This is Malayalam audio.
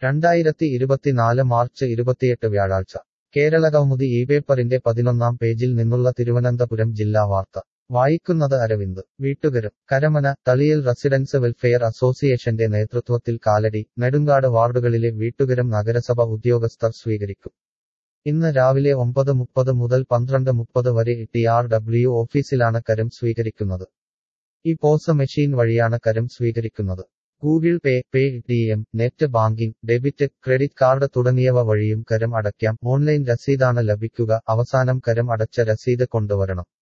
രണ്ടായിരത്തി ഇരുപത്തിനാല് മാർച്ച് ഇരുപത്തിയെട്ട് വ്യാഴാഴ്ച കേരള കൗമുദി ഈ പേപ്പറിന്റെ പതിനൊന്നാം പേജിൽ നിന്നുള്ള തിരുവനന്തപുരം ജില്ലാ വാർത്ത വായിക്കുന്നത് അരവിന്ദ് വീട്ടുകരം കരമന തളിയൽ റെസിഡൻസ് വെൽഫെയർ അസോസിയേഷന്റെ നേതൃത്വത്തിൽ കാലടി നെടുങ്കാട് വാർഡുകളിലെ വീട്ടുകരം നഗരസഭ ഉദ്യോഗസ്ഥർ സ്വീകരിക്കും ഇന്ന് രാവിലെ ഒമ്പത് മുപ്പത് മുതൽ പന്ത്രണ്ട് മുപ്പത് വരെ ടി ആർ ഡബ്ല്യു ഓഫീസിലാണ് കരം സ്വീകരിക്കുന്നത് ഈ പോസ് മെഷീൻ വഴിയാണ് കരം സ്വീകരിക്കുന്നത് Google Pay Paytm net banking debit credit card തുടങ്ങിയവ വഴിയും കരം അടയ്ക്കാം ഓൺലൈൻ രസീതാണ് ലഭിക്കുക അവസാനം കരം അടച്ച രസീത് കൊണ്ടുവരണം